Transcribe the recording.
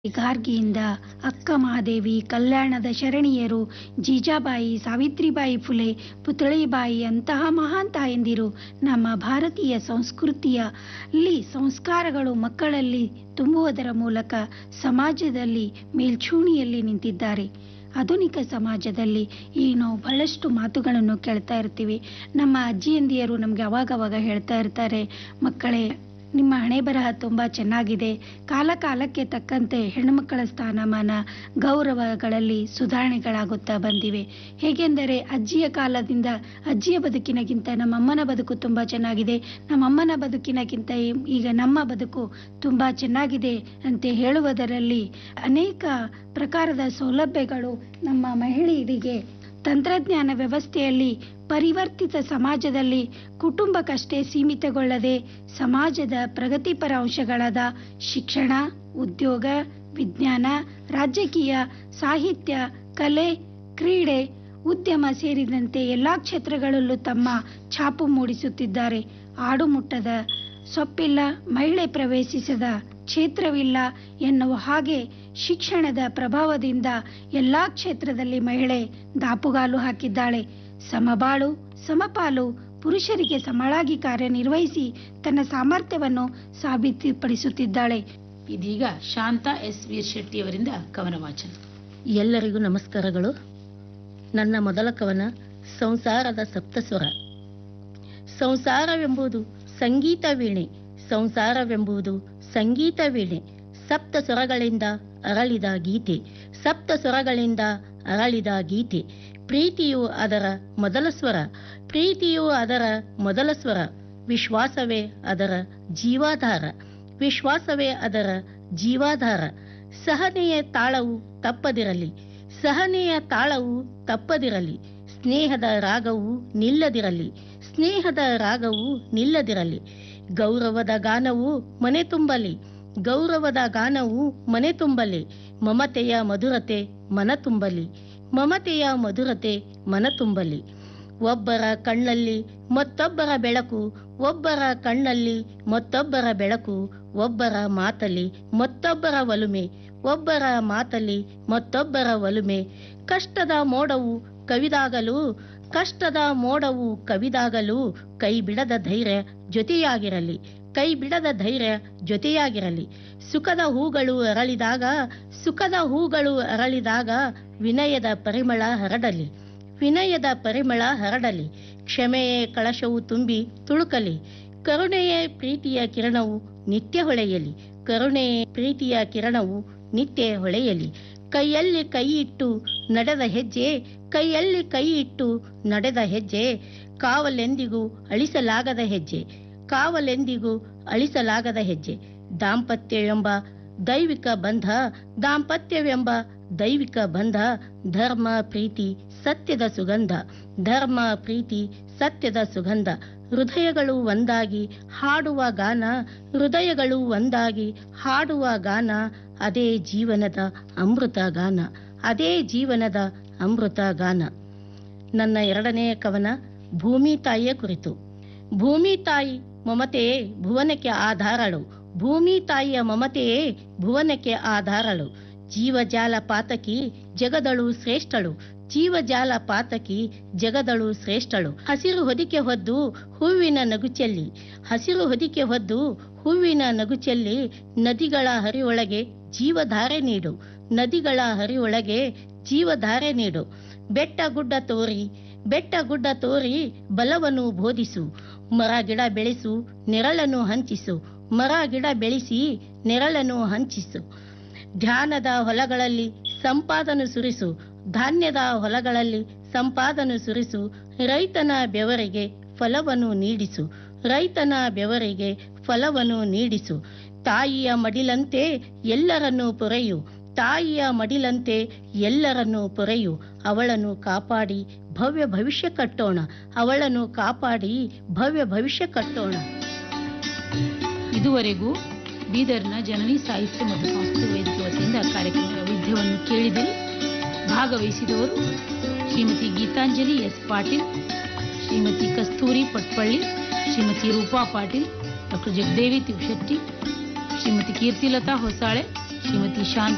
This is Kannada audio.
ಗಾರ್ಗಿಯಿಂದ ಅಕ್ಕ ಮಹಾದೇವಿ ಕಲ್ಯಾಣದ ಶರಣಿಯರು ಜೀಜಾಬಾಯಿ ಸಾವಿತ್ರಿಬಾಯಿ ಫುಲೆ ಪುತಳಿಬಾಯಿ ಅಂತಹ ಮಹಾನ್ ತಾಯಂದಿರು ನಮ್ಮ ಭಾರತೀಯ ಸಂಸ್ಕೃತಿಯಲ್ಲಿ ಸಂಸ್ಕಾರಗಳು ಮಕ್ಕಳಲ್ಲಿ ತುಂಬುವುದರ ಮೂಲಕ ಸಮಾಜದಲ್ಲಿ ಮೇಲ್ಛೂಣಿಯಲ್ಲಿ ನಿಂತಿದ್ದಾರೆ ಆಧುನಿಕ ಸಮಾಜದಲ್ಲಿ ಈ ನಾವು ಬಹಳಷ್ಟು ಮಾತುಗಳನ್ನು ಕೇಳ್ತಾ ಇರ್ತೀವಿ ನಮ್ಮ ಅಜ್ಜಿಯಂದಿಯರು ನಮಗೆ ಅವಾಗವಾಗ ಹೇಳ್ತಾ ಇರ್ತಾರೆ ಮಕ್ಕಳೇ ನಿಮ್ಮ ಹಣೆ ಬರಹ ತುಂಬ ಚೆನ್ನಾಗಿದೆ ಕಾಲ ಕಾಲಕ್ಕೆ ತಕ್ಕಂತೆ ಹೆಣ್ಣುಮಕ್ಕಳ ಸ್ಥಾನಮಾನ ಗೌರವಗಳಲ್ಲಿ ಸುಧಾರಣೆಗಳಾಗುತ್ತಾ ಬಂದಿವೆ ಹೇಗೆಂದರೆ ಅಜ್ಜಿಯ ಕಾಲದಿಂದ ಅಜ್ಜಿಯ ಬದುಕಿನಗಿಂತ ನಮ್ಮಮ್ಮನ ಬದುಕು ತುಂಬ ಚೆನ್ನಾಗಿದೆ ನಮ್ಮಮ್ಮನ ಬದುಕಿನಗಿಂತ ಈ- ಈಗ ನಮ್ಮ ಬದುಕು ತುಂಬ ಚೆನ್ನಾಗಿದೆ ಅಂತ ಹೇಳುವುದರಲ್ಲಿ ಅನೇಕ ಪ್ರಕಾರದ ಸೌಲಭ್ಯಗಳು ನಮ್ಮ ಮಹಿಳೆಯರಿಗೆ ತಂತ್ರಜ್ಞಾನ ವ್ಯವಸ್ಥೆಯಲ್ಲಿ ಪರಿವರ್ತಿತ ಸಮಾಜದಲ್ಲಿ ಕುಟುಂಬಕ್ಕಷ್ಟೇ ಸೀಮಿತಗೊಳ್ಳದೆ ಸಮಾಜದ ಪ್ರಗತಿಪರ ಅಂಶಗಳಾದ ಶಿಕ್ಷಣ ಉದ್ಯೋಗ ವಿಜ್ಞಾನ ರಾಜಕೀಯ ಸಾಹಿತ್ಯ ಕಲೆ ಕ್ರೀಡೆ ಉದ್ಯಮ ಸೇರಿದಂತೆ ಎಲ್ಲಾ ಕ್ಷೇತ್ರಗಳಲ್ಲೂ ತಮ್ಮ ಛಾಪು ಮೂಡಿಸುತ್ತಿದ್ದಾರೆ ಆಡುಮುಟ್ಟದ ಸೊಪ್ಪಿಲ್ಲ ಮಹಿಳೆ ಪ್ರವೇಶಿಸದ ಕ್ಷೇತ್ರವಿಲ್ಲ ಎನ್ನುವ ಹಾಗೆ ಶಿಕ್ಷಣದ ಪ್ರಭಾವದಿಂದ ಎಲ್ಲಾ ಕ್ಷೇತ್ರದಲ್ಲಿ ಮಹಿಳೆ ದಾಪುಗಾಲು ಹಾಕಿದ್ದಾಳೆ ಸಮಬಾಳು ಸಮಪಾಲು ಪುರುಷರಿಗೆ ಸಮಳಾಗಿ ಕಾರ್ಯನಿರ್ವಹಿಸಿ ತನ್ನ ಸಾಮರ್ಥ್ಯವನ್ನು ಸಾಬೀತುಪಡಿಸುತ್ತಿದ್ದಾಳೆ ಇದೀಗ ಶಾಂತಾ ಎಸ್ ವೀರ್ ಶೆಟ್ಟಿಯವರಿಂದ ಕವನ ವಾಚನ ಎಲ್ಲರಿಗೂ ನಮಸ್ಕಾರಗಳು ನನ್ನ ಮೊದಲ ಕವನ ಸಂಸಾರದ ಸಪ್ತಸ್ವರ ಸಂಸಾರವೆಂಬುದು ಸಂಗೀತ ವೀಣೆ ಸಂಸಾರವೆಂಬುದು ಸಂಗೀತ ವೀಣೆ ಸಪ್ತ ಸ್ವರಗಳಿಂದ ಅರಳಿದ ಗೀತೆ ಸಪ್ತ ಸ್ವರಗಳಿಂದ ಅರಳಿದ ಗೀತೆ ಪ್ರೀತಿಯು ಅದರ ಮೊದಲ ಸ್ವರ ಪ್ರೀತಿಯು ಅದರ ಮೊದಲ ಸ್ವರ ವಿಶ್ವಾಸವೇ ಅದರ ಜೀವಾಧಾರ ವಿಶ್ವಾಸವೇ ಅದರ ಜೀವಾಧಾರ ಸಹನೆಯ ತಾಳವು ತಪ್ಪದಿರಲಿ ಸಹನೆಯ ತಾಳವು ತಪ್ಪದಿರಲಿ ಸ್ನೇಹದ ರಾಗವು ನಿಲ್ಲದಿರಲಿ ಸ್ನೇಹದ ರಾಗವು ನಿಲ್ಲದಿರಲಿ ಗೌರವದ ಗಾನವು ಮನೆ ತುಂಬಲಿ ಗೌರವದ ಗಾನವು ಮನೆ ತುಂಬಲಿ ಮಮತೆಯ ಮಧುರತೆ ಮನ ತುಂಬಲಿ ಮಮತೆಯ ಮಧುರತೆ ಮನ ತುಂಬಲಿ ಒಬ್ಬರ ಕಣ್ಣಲ್ಲಿ ಮತ್ತೊಬ್ಬರ ಬೆಳಕು ಒಬ್ಬರ ಕಣ್ಣಲ್ಲಿ ಮತ್ತೊಬ್ಬರ ಬೆಳಕು ಒಬ್ಬರ ಮಾತಲ್ಲಿ ಮತ್ತೊಬ್ಬರ ಒಲುಮೆ ಒಬ್ಬರ ಮಾತಲ್ಲಿ ಮತ್ತೊಬ್ಬರ ಒಲುಮೆ ಕಷ್ಟದ ಮೋಡವು ಕವಿದಾಗಲು ಕಷ್ಟದ ಮೋಡವು ಕವಿದಾಗಲು ಕೈ ಬಿಡದ ಧೈರ್ಯ ಜೊತೆಯಾಗಿರಲಿ ಕೈ ಬಿಡದ ಧೈರ್ಯ ಜೊತೆಯಾಗಿರಲಿ ಸುಖದ ಹೂಗಳು ಅರಳಿದಾಗ ಸುಖದ ಹೂಗಳು ಅರಳಿದಾಗ ವಿನಯದ ಪರಿಮಳ ಹರಡಲಿ ವಿನಯದ ಪರಿಮಳ ಹರಡಲಿ ಕ್ಷಮೆಯೇ ಕಳಶವು ತುಂಬಿ ತುಳುಕಲಿ ಕರುಣೆಯೇ ಪ್ರೀತಿಯ ಕಿರಣವು ನಿತ್ಯ ಹೊಳೆಯಲಿ ಕರುಣೆಯೇ ಪ್ರೀತಿಯ ಕಿರಣವು ನಿತ್ಯ ಹೊಳೆಯಲಿ ಕೈಯಲ್ಲಿ ಕೈ ಇಟ್ಟು ನಡೆದ ಹೆಜ್ಜೆ ಕೈಯಲ್ಲಿ ಕೈ ಇಟ್ಟು ನಡೆದ ಹೆಜ್ಜೆ ಕಾವಲೆಂದಿಗೂ ಅಳಿಸಲಾಗದ ಹೆಜ್ಜೆ ಕಾವಲೆಂದಿಗೂ ಅಳಿಸಲಾಗದ ಹೆಜ್ಜೆ ದಾಂಪತ್ಯವೆಂಬ ದೈವಿಕ ಬಂಧ ದಾಂಪತ್ಯವೆಂಬ ದೈವಿಕ ಬಂಧ ಧರ್ಮ ಪ್ರೀತಿ ಸತ್ಯದ ಸುಗಂಧ ಧರ್ಮ ಪ್ರೀತಿ ಸತ್ಯದ ಸುಗಂಧ ಹೃದಯಗಳು ಒಂದಾಗಿ ಹಾಡುವ ಗಾನ ಹೃದಯಗಳು ಒಂದಾಗಿ ಹಾಡುವ ಗಾನ ಅದೇ ಜೀವನದ ಅಮೃತ ಗಾನ ಅದೇ ಜೀವನದ ಅಮೃತ ಗಾನ ನನ್ನ ಎರಡನೆಯ ಕವನ ಭೂಮಿ ತಾಯಿಯ ಕುರಿತು ಭೂಮಿ ತಾಯಿ ಮಮತೆಯೇ ಭುವನಕ್ಕೆ ಆಧಾರಳು ಭೂಮಿ ತಾಯಿಯ ಮಮತೆಯೇ ಭುವನಕ್ಕೆ ಆಧಾರಳು ಜೀವಜಾಲ ಪಾತಕಿ ಜಗದಳು ಶ್ರೇಷ್ಠಳು ಜೀವಜಾಲ ಪಾತಕಿ ಜಗದಳು ಶ್ರೇಷ್ಠಳು ಹಸಿರು ಹೊದಿಕೆ ಹೊದ್ದು ಹೂವಿನ ನಗುಚೆಲ್ಲಿ ಹಸಿರು ಹೊದಿಕೆ ಹೊದ್ದು ಹೂವಿನ ನಗುಚೆಲ್ಲಿ ನದಿಗಳ ಹರಿಯೊಳಗೆ ಜೀವಧಾರೆ ನೀಡು ನದಿಗಳ ಹರಿಯೊಳಗೆ ಜೀವಧಾರೆ ನೀಡು ಬೆಟ್ಟ ಗುಡ್ಡ ತೋರಿ ಬೆಟ್ಟ ಗುಡ್ಡ ತೋರಿ ಬಲವನ್ನು ಬೋಧಿಸು ಮರ ಗಿಡ ಬೆಳೆಸು ನೆರಳನ್ನು ಹಂಚಿಸು ಮರ ಗಿಡ ಬೆಳೆಸಿ ನೆರಳನ್ನು ಹಂಚಿಸು ಧ್ಯಾನದ ಹೊಲಗಳಲ್ಲಿ ಸಂಪಾದನು ಸುರಿಸು ಧಾನ್ಯದ ಹೊಲಗಳಲ್ಲಿ ಸಂಪಾದನು ಸುರಿಸು ರೈತನ ಬೆವರಿಗೆ ಫಲವನ್ನು ನೀಡಿಸು ರೈತನ ಬೆವರಿಗೆ ಫಲವನ್ನು ನೀಡಿಸು ತಾಯಿಯ ಮಡಿಲಂತೆ ಎಲ್ಲರನ್ನೂ ಪೊರೆಯು ತಾಯಿಯ ಮಡಿಲಂತೆ ಎಲ್ಲರನ್ನೂ ಪೊರೆಯು ಅವಳನ್ನು ಕಾಪಾಡಿ ಭವ್ಯ ಭವಿಷ್ಯ ಕಟ್ಟೋಣ ಅವಳನ್ನು ಕಾಪಾಡಿ ಭವ್ಯ ಭವಿಷ್ಯ ಕಟ್ಟೋಣ ಇದುವರೆಗೂ ಬೀದರ್ನ ಜನನಿ ಸಾಹಿತ್ಯ ಮತ್ತು ಸಂಸ್ಕೃತಿ ವೇದಿಕೆ ವತಿಯಿಂದ ಕಾರ್ಯಕ್ರಮದ ವೈವಿಧ್ಯವನ್ನು ಕೇಳಿದಿರಿ ಭಾಗವಹಿಸಿದವರು ಶ್ರೀಮತಿ ಗೀತಾಂಜಲಿ ಎಸ್ ಪಾಟೀಲ್ ಶ್ರೀಮತಿ ಕಸ್ತೂರಿ ಪಟ್ಪಳ್ಳಿ ಶ್ರೀಮತಿ ರೂಪಾ ಪಾಟೀಲ್ ಡಾಕ್ಟರ್ ಜಗದೇವಿ ತಿವಶೆಟ್ಟಿ ಶ್ರೀಮತಿ ಕೀರ್ತಿಲತಾ ಹೊಸಾಳೆ ಶ್ರೀಮತಿ ಶಾಂತ